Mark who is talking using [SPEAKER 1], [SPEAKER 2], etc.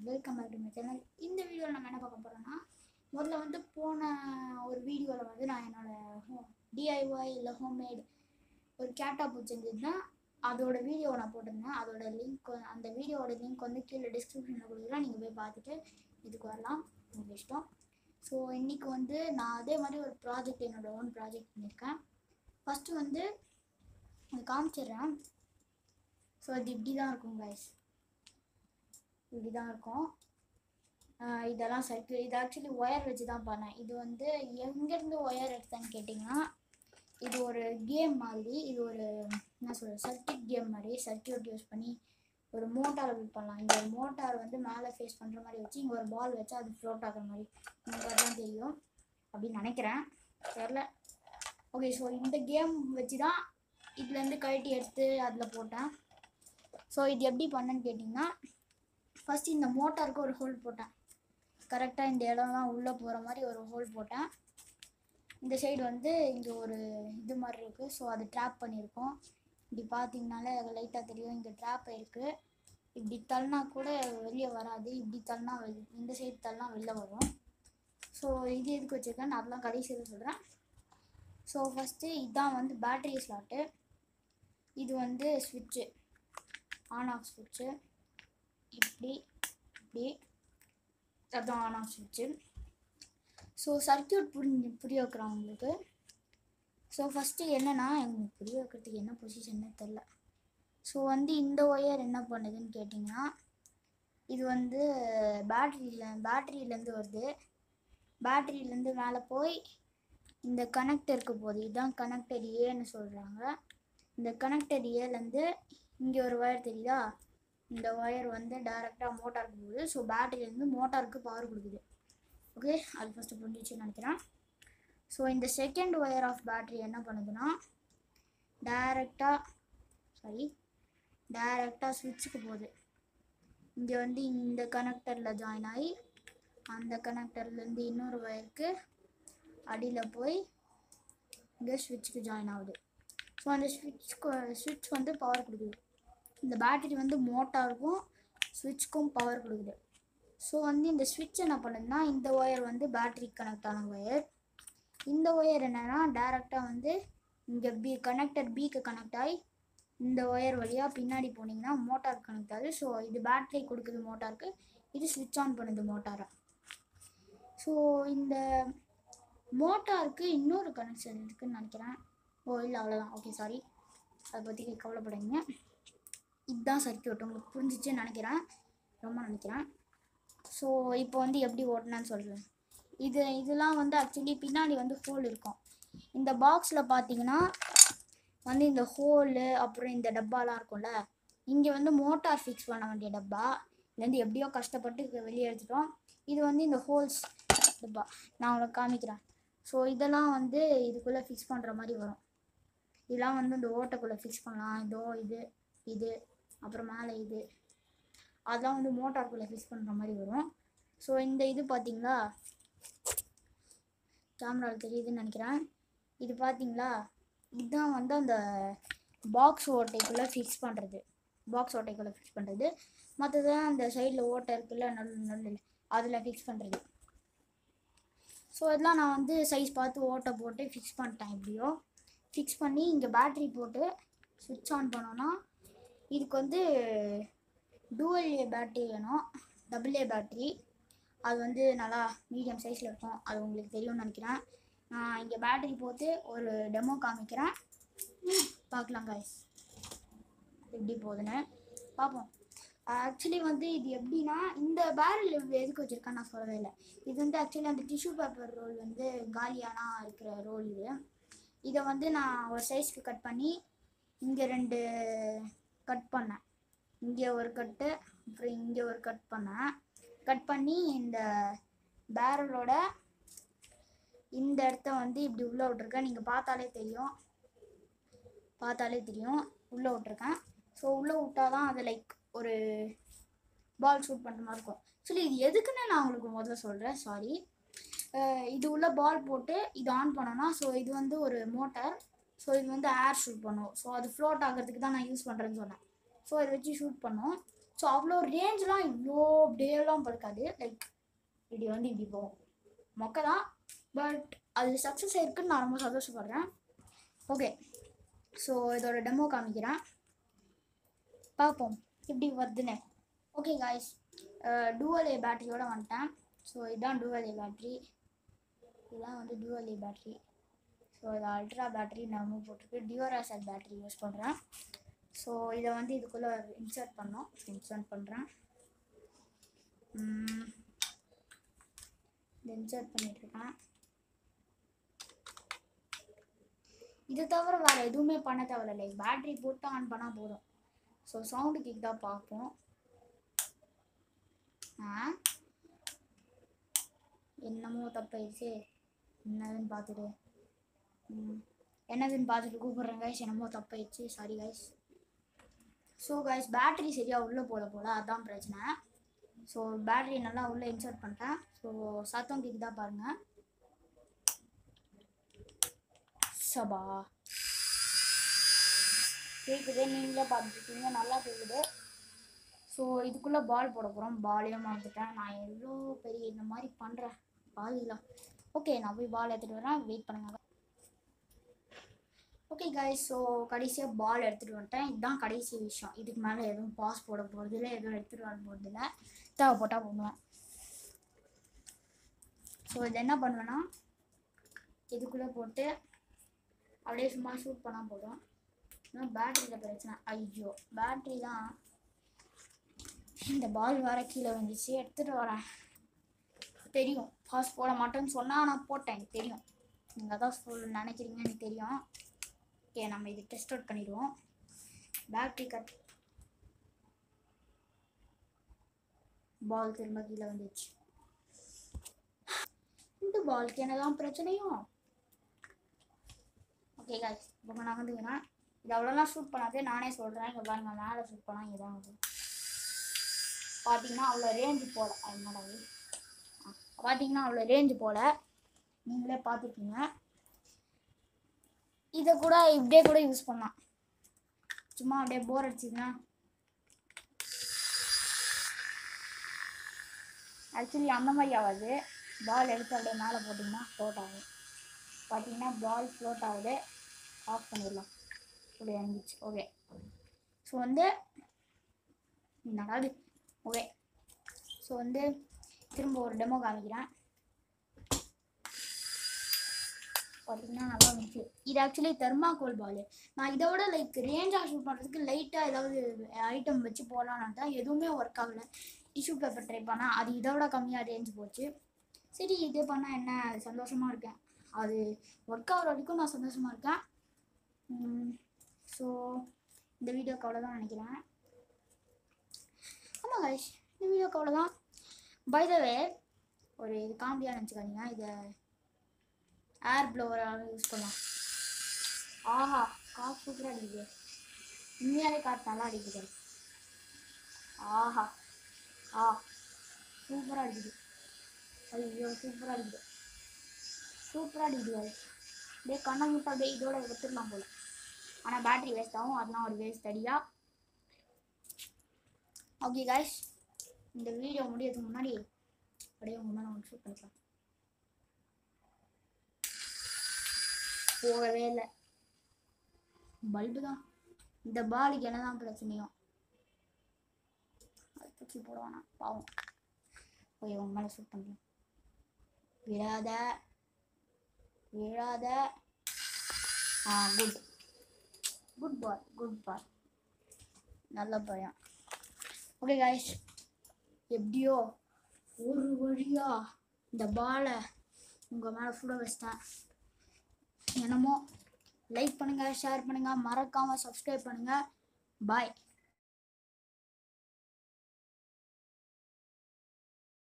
[SPEAKER 1] Welcome back to my channel இந்த வீடியோவில் நம்ம என்ன பார்க்க போகிறோம்னா முதல்ல வந்து போன ஒரு வீடியோவில் வந்து நான் என்னோட டிஐஒய் இல்லை ஹோம்மேட் ஒரு கேட்டாப் வச்சுருந்தேன் அதோட வீடியோ நான் போட்டிருந்தேன் அதோட லிங்க் அந்த வீடியோவோட லிங்க் வந்து கீழே டிஸ்கிரிப்ஷனில் கொடுக்குறேன் நீங்கள் போய் பார்த்துட்டு இதுக்கு வரலாம் உங்கள் இஷ்டம் ஸோ இன்றைக்கி வந்து நான் அதே மாதிரி ஒரு ப்ராஜெக்ட் என்னோட ஓன் ப்ராஜெக்ட் பண்ணியிருக்கேன் ஃபஸ்ட்டு வந்து நான் காமிச்சிடுறேன் ஸோ இது இப்படி தான் இருக்கும் guys இப்படி தான் இருக்கும் ஆஹ் இதெல்லாம் சர்க்கிள் இது ஆக்சுவலி ஒயர் வச்சு தான் பண்ணேன் இது வந்து எங்கேருந்து ஒயர் எடுத்தேன்னு கேட்டிங்கன்னா இது ஒரு கேம் மாதிரி இது ஒரு என்ன சொல்கிறது சர்க்கியூட் கேம் மாதிரி சர்க்கியூட் யூஸ் பண்ணி ஒரு மோட்டார் பில்ட் பண்ணலாம் இந்த மோட்டார் வந்து மேலே ஃபேஸ் பண்ணுற மாதிரி வச்சு இங்கே ஒரு பால் வச்சு அது ஃப்ளோட் ஆகுற மாதிரி உங்களுக்கு தான் தெரியும் அப்படின்னு நினைக்கிறேன் தெரில ஓகே ஸோ இந்த கேம் வச்சு தான் இதுலேருந்து கழட்டி எடுத்து அதில் போட்டேன் ஸோ இது எப்படி பண்ணேன்னு கேட்டிங்கன்னா ஃபஸ்ட்டு இந்த மோட்டாருக்கு ஒரு ஹோல் போட்டேன் கரெக்டாக இந்த இடம்லாம் உள்ளே போகிற மாதிரி ஒரு ஹோல் போட்டேன் இந்த சைடு வந்து இங்கே ஒரு இது மாதிரி இருக்குது ஸோ அது ட்ராப் பண்ணியிருக்கோம் இப்படி பார்த்தீங்கனாலே லைட்டாக தெரியும் இங்கே ட்ராப் இருக்குது இப்படி தள்ளினா கூட வெளியே வராது இப்படி தள்ளினா வெளி இந்த சைடு தள்ளினா வெளில வரும் ஸோ இது எதுக்கு வச்சுருக்கேன் நான் அதெல்லாம் கடைசியில் சொல்கிறேன் ஸோ ஃபஸ்ட்டு இதுதான் வந்து பேட்டரி ஸ்லாட்டு இது வந்து ஸ்விட்சு ஆன் ஆஃப் ஸ்விட்சு இப்படி இப்படி அதான் ஆன் ஆஃப் ஸ்விட்சு ஸோ சர்க்கியூட் புரிஞ்சு புரிய வைக்கிறேன் உங்களுக்கு ஸோ ஃபஸ்ட்டு என்னென்னா எனக்கு புரிய வைக்கிறதுக்கு என்ன பொசிஷன்னு தெரில ஸோ வந்து இந்த ஒயர் என்ன பண்ணுதுன்னு கேட்டிங்கன்னா இது வந்து பேட்டரியில் பேட்டரியிலேருந்து வருது பேட்டரியிலேருந்து மேலே போய் இந்த கனெக்டருக்கு போகுது இதுதான் கனெக்டர் ஏன்னு சொல்கிறாங்க இந்த கனெக்டர் ஏலேருந்து இங்கே ஒரு ஒயர் தெரியுதா இந்த ஒயர் வந்து டைரெக்டாக மோட்டாருக்கு போகுது ஸோ பேட்டரியிலேருந்து மோட்டாருக்கு பவர் கொடுக்குது ஓகே அது ஃபஸ்ட்டு புரிஞ்சிச்சுன்னு நினைக்கிறேன் ஸோ இந்த செகண்ட் ஒயர் ஆஃப் பேட்டரி என்ன பண்ணுதுன்னா டைரெக்டாக சாரி டைரெக்டாக ஸ்விட்சுக்கு போகுது இங்கே வந்து இந்த கனெக்டரில் ஜாயின் ஆகி அந்த கனெக்டர்லேருந்து இன்னொரு ஒயருக்கு அடியில் போய் இங்கே ஸ்விட்சுக்கு ஜாயின் ஆகுது ஸோ அந்த ஸ்விட்ச் ஸ்விட்ச் வந்து பவர் கொடுக்குது இந்த பேட்டரி வந்து மோட்டாருக்கும் ஸ்விட்ச்க்கும் பவர் கொடுக்குது ஸோ வந்து இந்த ஸ்விட்ச் என்ன பண்ணுதுன்னா இந்த ஒயர் வந்து பேட்டரி கனெக்ட் ஆன ஒயர் இந்த ஒயர் என்னென்னா டேரெக்டாக வந்து இங்கே பி கனெக்டர் பிக்கு கனெக்ட் ஆகி இந்த ஒயர் வழியாக பின்னாடி போனீங்கன்னா மோட்டார் கனெக்ட் ஆகுது ஸோ இது பேட்டரி கொடுக்குது மோட்டாருக்கு இது ஸ்விட்ச் ஆன் பண்ணுது மோட்டாரை ஸோ இந்த மோட்டாருக்கு இன்னொரு கனெக்ஷன் இருக்குன்னு நினைக்கிறேன் ஓ இல்லை அவ்வளோதான் ஓகே சாரி அதை பற்றி கவலைப்படாதீங்க இதுதான் சர்க்கியூட் உங்களுக்கு புரிஞ்சிச்சுன்னு நினைக்கிறேன் ரொம்ப நினைக்கிறேன் ஸோ இப்போ வந்து எப்படி ஓட்டினேன்னு சொல்கிறேன் இது இதெல்லாம் வந்து ஆக்சுவலி பின்னாடி வந்து ஹோல் இருக்கும் இந்த பாக்ஸில் பார்த்தீங்கன்னா வந்து இந்த ஹோலு அப்புறம் இந்த டப்பாலாம் இருக்கும்ல இங்கே வந்து மோட்டார் ஃபிக்ஸ் பண்ண வேண்டிய டப்பா இதுலேருந்து எப்படியோ கஷ்டப்பட்டு இதை வெளியே எடுத்துட்டோம் இது வந்து இந்த ஹோல்ஸ் டப்பா நான் உங்களுக்கு காமிக்கிறேன் ஸோ இதெல்லாம் வந்து இதுக்குள்ளே ஃபிக்ஸ் பண்ணுற மாதிரி வரும் இதெல்லாம் வந்து இந்த ஓட்டைக்குள்ளே ஃபிக்ஸ் பண்ணலாம் இதோ இது இது அப்புறம் மேலே இது அதெல்லாம் வந்து மோட்டாருக்குள்ளே ஃபிக்ஸ் பண்ணுற மாதிரி வரும் ஸோ இந்த இது பார்த்தீங்களா கேமராவில் தெரியுதுன்னு நினைக்கிறேன் இது பார்த்தீங்களா இதுதான் வந்து அந்த பாக்ஸ் ஓட்டைக்குள்ளே ஃபிக்ஸ் பண்ணுறது பாக்ஸ் ஓட்டைக்குள்ளே ஃபிக்ஸ் பண்ணுறது மற்றது அந்த சைடில் ஓட்டை இருக்குல்ல நல்ல நல்ல அதில் ஃபிக்ஸ் பண்ணுறது ஸோ இதெல்லாம் நான் வந்து சைஸ் பார்த்து ஓட்டை போட்டு ஃபிக்ஸ் பண்ணிட்டேன் எப்படியோ ஃபிக்ஸ் பண்ணி இங்கே பேட்ரி போட்டு சுவிட்ச் ஆன் பண்ணோன்னா இதுக்கு வந்து டூவல் ஏ பேட்ரி வேணும் டபுள் ஏ பேட்ரி அது வந்து நல்லா மீடியம் சைஸில் இருக்கும் அது உங்களுக்கு தெரியும்னு நினைக்கிறேன் நான் இங்கே பேட்டரி போட்டு ஒரு டெமோ காமிக்கிறேன் ம், பார்க்கலாம் guys எப்படி போகுதுன்னு பார்ப்போம் ஆக்சுவலி வந்து இது எப்படின்னா இந்த பேரல் எதுக்கு வச்சுருக்கேன் நான் சொல்லவே இல்லை இது வந்து ஆக்சுவலி அந்த டிஷ்யூ பேப்பர் ரோல் வந்து காலியானா இருக்கிற ரோல் இது இதை வந்து நான் ஒரு சைஸ்க்கு கட் பண்ணி இங்கே ரெண்டு கட் பண்ணேன் இங்கே ஒரு கட்டு அப்புறம் இங்கே ஒரு கட் பண்ணேன் கட் பண்ணி இந்த பேரலோட இந்த இடத்த வந்து இப்படி உள்ளே விட்ருக்கேன் நீங்கள் பார்த்தாலே தெரியும் பார்த்தாலே தெரியும் உள்ளே விட்ருக்கேன் ஸோ உள்ளே விட்டால் தான் அது லைக் ஒரு பால் ஷூட் பண்ணுற மாதிரி இருக்கும் ஆக்சுவலி இது எதுக்குன்னு நான் உங்களுக்கு முதல்ல சொல்கிறேன் சாரி இது உள்ள பால் போட்டு இது ஆன் பண்ணோன்னா ஸோ இது வந்து ஒரு மோட்டார் ஸோ இது வந்து ஏர் ஷூட் பண்ணும் ஸோ அது ஃப்ளோட் ஆகிறதுக்கு தான் நான் யூஸ் பண்ணுறேன்னு சொன்னேன் ஸோ இதை வச்சு ஷூட் பண்ணோம் ஸோ அவ்வளோ ரேஞ்செலாம் இவ்வளோ டேலாம் படுக்காது லைக் இப்படி வந்து இப்படி போகும் மொக்க தான் பட் அது சக்ஸஸ் ஆயிருக்குன்னு நான் ரொம்ப சந்தோஷப்படுறேன் ஓகே ஸோ இதோட டெமோ காமிக்கிறேன் பார்ப்போம் எப்படி வருதுன்னு ஓகே காய்ஸ் டூவல் ஏ பேட்டரியோட வந்துட்டேன் ஸோ இதுதான் டூவல் ஏ பேட்டரி இதுதான் வந்து டூவல் ஏ பேட்டரி ஸோ இது அல்ட்ரா பேட்டரி நம்ம போட்டிருக்கு டியூராசல் பேட்டரி யூஸ் பண்ணுறேன் ஸோ இதை வந்து இதுக்குள்ளே இன்சர்ட் பண்ணோம் இன்சர்ட் பண்ணுறேன் இதை இன்சர்ட் பண்ணிட்டுருக்கேன் இது தவிர வேறு எதுவுமே பண்ண தேவையில்ல லைக் பேட்டரி போட்டு ஆன் பண்ணால் போதும் ஸோ சவுண்டு கிக் தான் பார்ப்போம் ஆ என்னமோ தப்பாயிடுச்சு என்னதுன்னு பார்த்துட்டு ம், என்னதுன்னு பார்த்துட்டு கூப்பிட்றேன் கைஸ் என்னமோ தப்பாயிடுச்சு sorry guys so guys battery சரியாக உள்ளே போல போல அதான் பிரச்சனை ஸோ பேட்டரி நல்லா உள்ளே இன்சர்ட் பண்ணிட்டேன் ஸோ சத்தம் கேக்குதா பாருங்கள் சபா கேட்குது நீங்களே பார்த்துருக்கீங்க நல்லா கேட்குது ஸோ இதுக்குள்ளே பால் போட போகிறோம் பாலையும் மறந்துட்டேன் நான் எவ்வளோ பெரிய இந்த மாதிரி பண்ணுறேன் பாலிலாம் ஓகே நான் போய் பால் எடுத்துகிட்டு வரேன் வெயிட் பண்ணுங்க ஓகே guys ஸோ கடைசியாக பால் எடுத்துகிட்டு வந்துட்டேன் இதுதான் கடைசி விஷயம் இதுக்கு மேலே எதுவும் பாஸ் போட போகிறதில்ல எதுவும் எடுத்துகிட்டு வர போகிறதில்ல தேவைப்பட்டால் பண்ணுவேன் ஸோ இது என்ன பண்ணுவேன்னா இதுக்குள்ளே போட்டு அப்படியே சும்மா ஷூட் பண்ணால் போதும் இன்னும் பேட்டரியில் பிரச்சனை ஐயோ பேட்டரி தான் இந்த பால் வேற கீழே வந்துச்சு எடுத்துகிட்டு வரேன் தெரியும் பாஸ் போட மாட்டேன்னு சொன்னால் நான் போட்டேன் எனக்கு தெரியும் நீங்கள் தான் சொல் நினைக்கிறீங்கன்னு எனக்கு தெரியும் ஓகே நம்ம இது டெஸ்ட் அவுட் பண்ணிடுவோம் பேட்டரி கட் பால் திரும்ப கீழே வந்துச்சு இந்த பாலுக்கு என்னதான் பிரச்சனையும் ஓகே காய்ஸ் இப்போ நான் வந்துங்கன்னா இது அவ்வளோலாம் ஷூட் பண்ணாது நானே சொல்கிறேன் இங்கே பாருங்க மேலே ஷூட் பண்ணால் இங்கே தான் வருது பார்த்தீங்கன்னா அவ்வளோ ரேஞ்சு போல என்னடா இது? ஆ, பார்த்தீங்கன்னா அவ்வளோ ரேஞ்சு போல நீங்களே பார்த்துருப்பீங்க இதை கூட இப்படியே கூட யூஸ் பண்ணலாம் சும்மா அப்படியே போர் அடிச்சுதுன்னா ஆக்சுவலி அந்த மாதிரி ஆகாது பால் எடுத்து அப்படியே மேலே போட்டிங்கன்னா ஃப்ளோட் ஆகும் பார்த்தீங்கன்னா பால் ஃப்ளோட் ஆகுது ஆஃப் பண்ணிடலாம் இப்படி இறங்கிச்சு ஓகே ஸோ வந்து நடாது ஓகே ஸோ வந்து திரும்ப ஒரு டெமோ காமிக்கிறேன் பார்த்தீங்கன்னா நல்லா இருந்துச்சு இது ஆக்சுவலி தெர்மாகோல் பால் நான் இதை விட லைக் ரேஞ்சாக ஷூட் பண்ணுறதுக்கு லைட்டாக ஏதாவது ஐட்டம் வச்சு போகலான்னு தான் எதுவுமே ஒர்க் ஆகலை டிஷ்யூ பேப்பர் ட்ரை பண்ணால் அது இதை விட கம்மியாக ரேஞ்ச் போச்சு சரி இது பண்ணால் என்ன சந்தோஷமாக இருக்கேன் அது ஒர்க் ஆகிற வரைக்கும் நான் சந்தோஷமாக இருக்கேன் ஸோ இந்த வீடியோக்கு அவ்வளோதான் நினைக்கிறேன் ஆமாம் கைஷ் இந்த வீடியோக்கு அவ்வளோதான் பை த வே ஒரு இது காமெடியாக நினச்சிக்காதீங்க இதை ஏர் ப்ளோவராக யூஸ் பண்ணலாம் ஆஹா காசு சூப்பராக அடிக்குது உண்மையாலே காற்று நல்லா அடிக்குது ஆஹா ஆ சூப்பராக அடிக்குது ஐயோ சூப்பராக அடிக்குது சூப்பராக அடிக்குது அது அப்படியே கண்ணை மட்டும் அப்படியே இதோட எடுத்துடலாம் போல ஆனால் பேட்டரி வேஸ்ட் ஆகும் அதெல்லாம் ஒரு வேஸ்ட் அடியா ஓகே காய்ஸ் இந்த வீடியோ முடியறதுக்கு முன்னாடி அப்படியே உங்க மேலே ஒன்று ஷூட் பண்ணிக்கலாம் போகவே இல்லை பல்பு தான் இந்த பாலுக்கு என்னதான் பிரச்சனையோ அது தூக்கி போடுவானா பாவம் போய் உங்க மேலே ஷூட் பண்ணலாம் விழாத விழாத ah good good boy good boy நல்ல பையன் ஓகே காய்ஸ் எப்படியோ ஒரு வழியா இந்த பாலை உங்கள் மேலே சுட வச்சிட்டேன் என்னமோ லைக் பண்ணுங்கள் ஷேர் பண்ணுங்கள் மறக்காமல் சப்ஸ்கிரைப் பண்ணுங்கள் பாய்